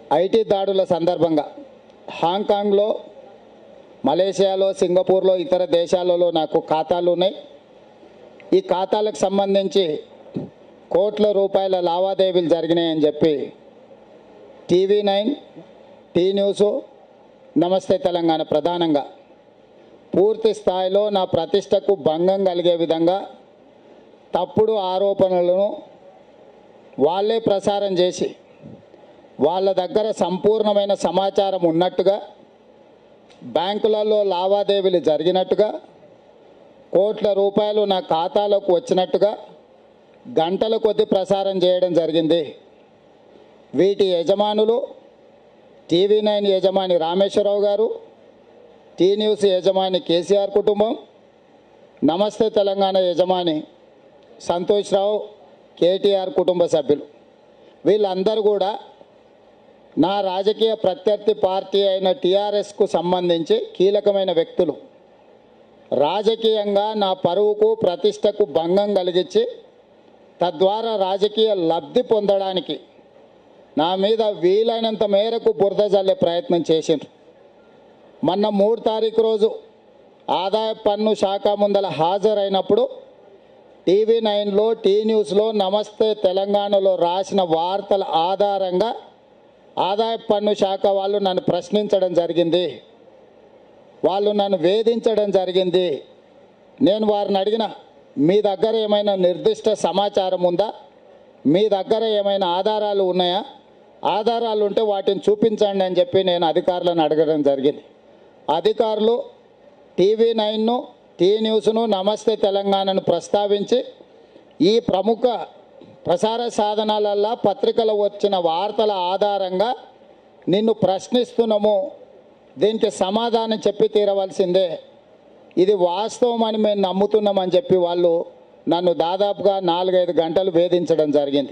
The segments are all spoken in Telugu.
ఐటీ దాడుల సందర్భంగా హాంకాంగ్లో మలేషియాలో సింగపూర్లో ఇతర దేశాలలో నాకు ఖాతాలు ఉన్నాయి ఈ ఖాతాలకు సంబంధించి కోట్ల రూపాయల లావాదేవీలు జరిగినాయని చెప్పి టీవీ నైన్ టీ న్యూస్ నమస్తే తెలంగాణ ప్రధానంగా పూర్తి స్థాయిలో నా ప్రతిష్టకు భంగం కలిగే విధంగా తప్పుడు ఆరోపణలను వాళ్ళే ప్రసారం చేసి వాళ్ళ దగ్గర సంపూర్ణమైన సమాచారం ఉన్నట్టుగా బ్యాంకులలో లావాదేవీలు జరిగినట్టుగా కోట్ల రూపాయలు నా ఖాతాలోకి వచ్చినట్టుగా గంటల కొద్ది ప్రసారం చేయడం జరిగింది వీటి యజమానులు టీవీ నైన్ యజమాని రామేశ్వరరావు గారు టీ న్యూస్ యజమాని కేసీఆర్ కుటుంబం నమస్తే తెలంగాణ యజమాని సంతోష్ రావు కేటీఆర్ కుటుంబ సభ్యులు వీళ్ళందరూ కూడా నా రాజకీయ ప్రత్యర్థి పార్టీ అయిన టీఆర్ఎస్కు సంబంధించి కీలకమైన వ్యక్తులు రాజకీయంగా నా పరువుకు ప్రతిష్టకు భంగం కలిగించి తద్వారా రాజకీయ లబ్ధి పొందడానికి నా మీద వీలైనంత మేరకు బురద జల్లే ప్రయత్నం చేసిండ్రు మొన్న మూడు తారీఖు రోజు ఆదాయ పన్ను శాఖ ముందల హాజరైనప్పుడు టీవీ నైన్లో టీ న్యూస్లో నమస్తే తెలంగాణలో రాసిన వార్తల ఆధారంగా ఆదాయ పన్ను శాఖ వాళ్ళు నన్ను ప్రశ్నించడం జరిగింది వాళ్ళు నన్ను వేధించడం జరిగింది నేను వారిని అడిగిన మీ దగ్గర ఏమైనా నిర్దిష్ట సమాచారం ఉందా మీ దగ్గర ఏమైనా ఆధారాలు ఉన్నాయా ఆధారాలు ఉంటే వాటిని చూపించండి అని చెప్పి నేను అధికారులను అడగడం జరిగింది అధికారులు టీవీ నైన్ను టీ న్యూస్ను నమస్తే తెలంగాణను ప్రస్తావించి ఈ ప్రముఖ ప్రసార సాధనాలల్లో పత్రికలు వచ్చిన వార్తల ఆధారంగా నిన్ను ప్రశ్నిస్తున్నాము దీనికి సమాధానం చెప్పి తీరవలసిందే ఇది వాస్తవం అని మేము నమ్ముతున్నామని చెప్పి వాళ్ళు నన్ను దాదాపుగా నాలుగైదు గంటలు వేధించడం జరిగింది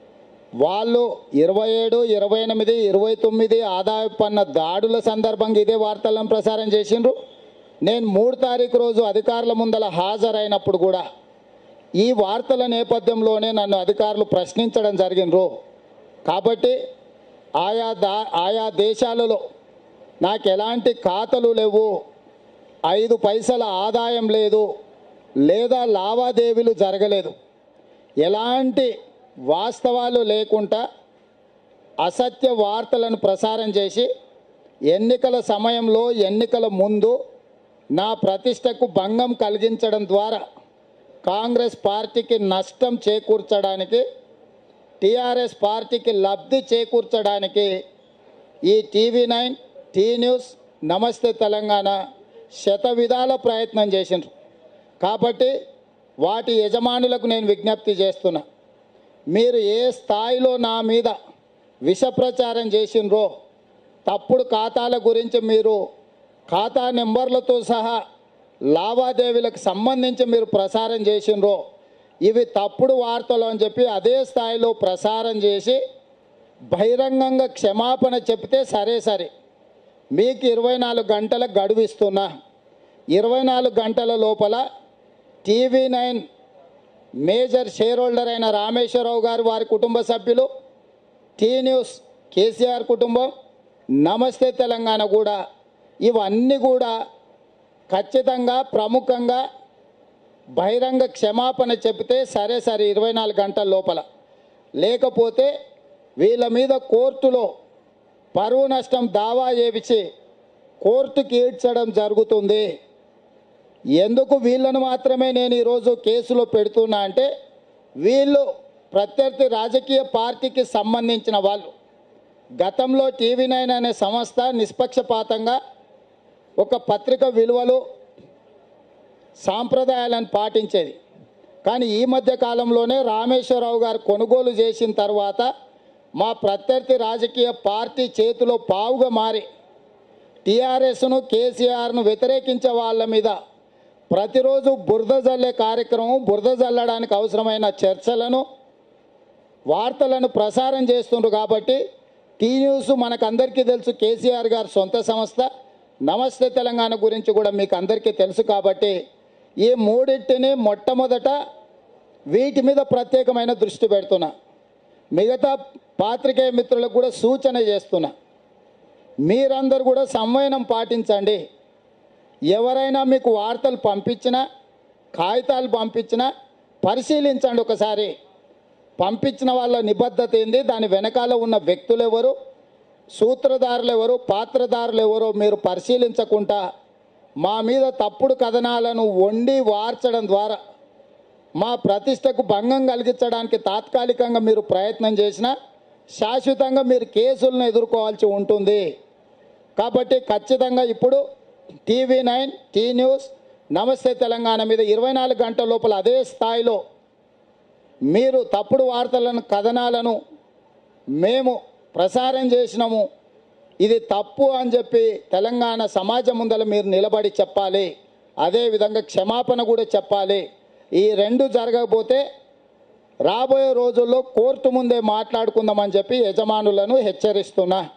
వాళ్ళు ఇరవై ఏడు ఇరవై ఎనిమిది ఇరవై తొమ్మిది ఆదాయ పన్ను దాడుల సందర్భంగా ఇదే వార్తలను ప్రసారం చేసిండ్రు నేను మూడు తారీఖు రోజు అధికారుల ముందల హాజరైనప్పుడు కూడా ఈ వార్తల నేపథ్యంలోనే నన్ను అధికారులు ప్రశ్నించడం జరిగినరు కాబట్టి ఆయా దా ఆయా దేశాలలో నాకు ఎలాంటి ఖాతాలు లేవు ఐదు పైసల ఆదాయం లేదు లేదా లావాదేవీలు జరగలేదు ఎలాంటి వాస్తవాలు లేకుండా అసత్య వార్తలను ప్రసారం చేసి ఎన్నికల సమయంలో ఎన్నికల ముందు నా ప్రతిష్టకు భంగం కలిగించడం ద్వారా కాంగ్రెస్ పార్టీకి నష్టం చేకూర్చడానికి టీఆర్ఎస్ పార్టీకి లబ్ధి చేకూర్చడానికి ఈ టీవీ నైన్ టీ న్యూస్ నమస్తే తెలంగాణ శత విధాల ప్రయత్నం చేసిండ్రు కాబట్టి వాటి యజమానులకు నేను విజ్ఞప్తి చేస్తున్నా మీరు ఏ స్థాయిలో నా మీద విష ప్రచారం చేసిండ్రో తప్పుడు ఖాతాల గురించి మీరు ఖాతా నెంబర్లతో సహా లావాదేవీలకు సంబంధించి మీరు ప్రసారం చేసిండ్రో ఇవి తప్పుడు వార్తలు అని చెప్పి అదే స్థాయిలో ప్రసారం చేసి బహిరంగంగా క్షమాపణ చెప్తే సరే సరే మీకు ఇరవై నాలుగు గంటల గడువు ఇస్తున్నా ఇరవై నాలుగు గంటల లోపల TV nine major shareholder అయిన రామేశ్వరరావు గారు వారి కుటుంబ సభ్యులు టీ న్యూస్ కేసీఆర్ కుటుంబం నమస్తే తెలంగాణ కూడా ఇవన్నీ కూడా ఖచ్చితంగా ప్రముఖంగా బహిరంగ క్షమాపణ చెబితే సరే సరే ఇరవై నాలుగు గంటల లోపల లేకపోతే వీళ్ళ మీద కోర్టులో పరువు నష్టం దావా చేపించి కోర్టుకి ఈడ్చడం జరుగుతుంది ఎందుకు వీళ్ళను మాత్రమే నేను ఈరోజు కేసులో పెడుతున్నా అంటే వీళ్ళు ప్రత్యర్థి రాజకీయ పార్టీకి సంబంధించిన వాళ్ళు గతంలో టీవీ నైన్ అనే సంస్థ నిష్పక్షపాతంగా ఒక పత్రిక విలువలు సాంప్రదాయాలను పాటించేది కానీ ఈ మధ్య కాలంలోనే రామేశ్వరరావు గారు కొనుగోలు చేసిన తర్వాత మా ప్రత్యర్థి రాజకీయ పార్టీ చేతిలో పావుగా మారి టీఆర్ఎస్ను కేసీఆర్ను వ్యతిరేకించే వాళ్ళ మీద ప్రతిరోజు బురద జల్లే కార్యక్రమం బురద జల్లడానికి అవసరమైన చర్చలను వార్తలను ప్రసారం చేస్తుండ్రు కాబట్టి టీ న్యూస్ మనకందరికీ తెలుసు కేసీఆర్ గారు సొంత సంస్థ నమస్తే తెలంగాణ గురించి కూడా మీకు అందరికీ తెలుసు కాబట్టి ఈ మూడింటిని మొట్టమొదట వీటి మీద ప్రత్యేకమైన దృష్టి పెడుతున్నా మిగతా పాత్రికేయ మిత్రులకు కూడా సూచన చేస్తున్నా మీరందరూ కూడా సంవయనం పాటించండి ఎవరైనా మీకు వార్తలు పంపించినా కాగితాలు పంపించినా పరిశీలించండి ఒకసారి పంపించిన వాళ్ళ నిబద్ధత ఏంది దాని వెనకాల ఉన్న వ్యక్తులు ఎవరు సూత్రధారులు ఎవరు పాత్రధారులు ఎవరో మీరు పరిశీలించకుండా మా మీద తప్పుడు కథనాలను వండి వార్చడం ద్వారా మా ప్రతిష్టకు భంగం కలిగించడానికి తాత్కాలికంగా మీరు ప్రయత్నం చేసినా శాశ్వతంగా మీరు కేసులను ఎదుర్కోవాల్సి ఉంటుంది కాబట్టి ఖచ్చితంగా ఇప్పుడు టీవీ నైన్ టీ న్యూస్ నమస్తే తెలంగాణ మీద ఇరవై నాలుగు గంటల లోపల అదే స్థాయిలో మీరు తప్పుడు వార్తలను కథనాలను మేము ప్రసారం చేసినాము ఇది తప్పు అని చెప్పి తెలంగాణ సమాజం ముందర మీరు నిలబడి చెప్పాలి అదేవిధంగా క్షమాపణ కూడా చెప్పాలి ఈ రెండు జరగకపోతే రాబోయే రోజుల్లో కోర్టు ముందే మాట్లాడుకుందామని చెప్పి యజమానులను హెచ్చరిస్తున్నా